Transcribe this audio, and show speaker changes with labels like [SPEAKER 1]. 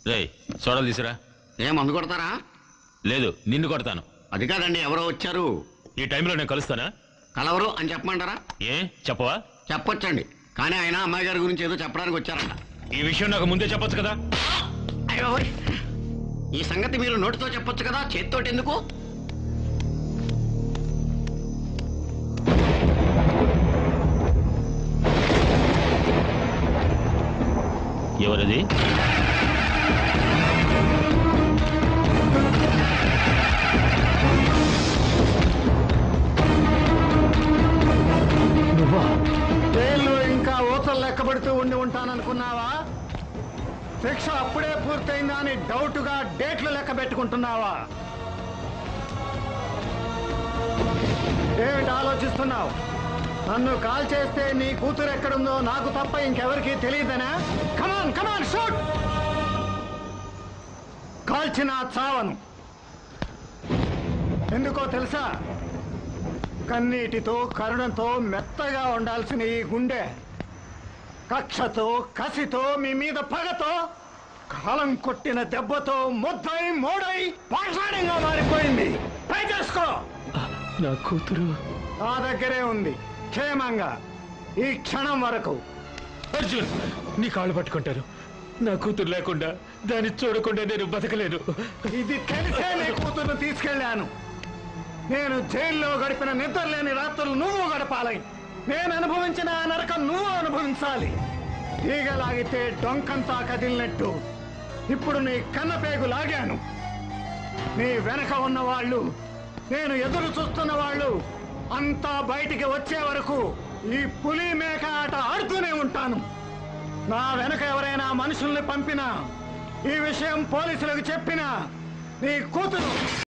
[SPEAKER 1] రేయ్ సోడాలు తీసురా
[SPEAKER 2] ఏం మందు కొడతారా
[SPEAKER 1] లేదు నిన్ను కొడతాను
[SPEAKER 2] అది కాదండి ఎవరో వచ్చారు
[SPEAKER 1] ఈ టైంలో నేను కలుస్తానా
[SPEAKER 2] కలవరు అని చెప్పమంటారా
[SPEAKER 1] ఏ చెప్పవా
[SPEAKER 2] చెప్పొచ్చండి కానీ ఆయన అమ్మాయి గారి గురించి ఏదో చెప్పడానికి వచ్చారంట
[SPEAKER 1] ఈ విషయం నాకు ముందే చెప్పొచ్చు కదా
[SPEAKER 2] అయ్యో ఈ సంగతి మీరు నోటితో చెప్పొచ్చు కదా చేతితోటి ఎందుకు
[SPEAKER 1] ఎవరది
[SPEAKER 3] జైల్లో ఇంకా ఊతలు లెక్కబడుతూ ఉండి ఉంటాననుకున్నావా శిక్ష అప్పుడే పూర్తయిందా అని డౌట్గా డేట్లు లెక్క పెట్టుకుంటున్నావా ఏమిటి ఆలోచిస్తున్నావు నన్ను కాల్ చేస్తే నీ కూతురు ఎక్కడుందో నాకు తప్ప ఇంకెవరికి తెలియదనా కమాన్ కమాన్ షూట్ కాల్చిన చావను ఎందుకో తెలుసా కన్నీటితో కరుణతో మెత్తగా ఉండాల్సిన ఈ గుండె కక్షతో కసితో మీ మీద పగతో కాలం కొట్టిన దెబ్బతో ముద్దై మోడై పాషాణంగా మారిపోయింది ట్రై చేసుకో
[SPEAKER 1] నా కూతురు
[SPEAKER 3] నా దగ్గరే ఉంది క్షేమంగా ఈ క్షణం వరకు
[SPEAKER 1] అర్జున్ నీ కాళ్ళు పట్టుకుంటారు నా కూతురు లేకుండా దాన్ని చూడకుండా నేను బతకలేను
[SPEAKER 3] ఇది తెలిసే నీ కూతురు తీసుకెళ్ళాను నేను జైల్లో గడిపిన నిద్రలేని రాత్రులు నువ్వు గడపాలి నేను అనుభవించిన ఆ నరకం నువ్వు అనుభవించాలి తీగలాగితే డొంకంతా కదిలినట్టు ఇప్పుడు నీ కన్నపేగు లాగాను నీ వెనక ఉన్న వాళ్ళు నేను ఎదురు చూస్తున్న వాళ్ళు అంతా బయటికి వచ్చే వరకు ఈ పులి మేక ఆట ఆడుతూనే ఉంటాను నా వెనక ఎవరైనా మనుషుల్ని పంపినా ఈ విషయం పోలీసులకు చెప్పినా నీ కూతురు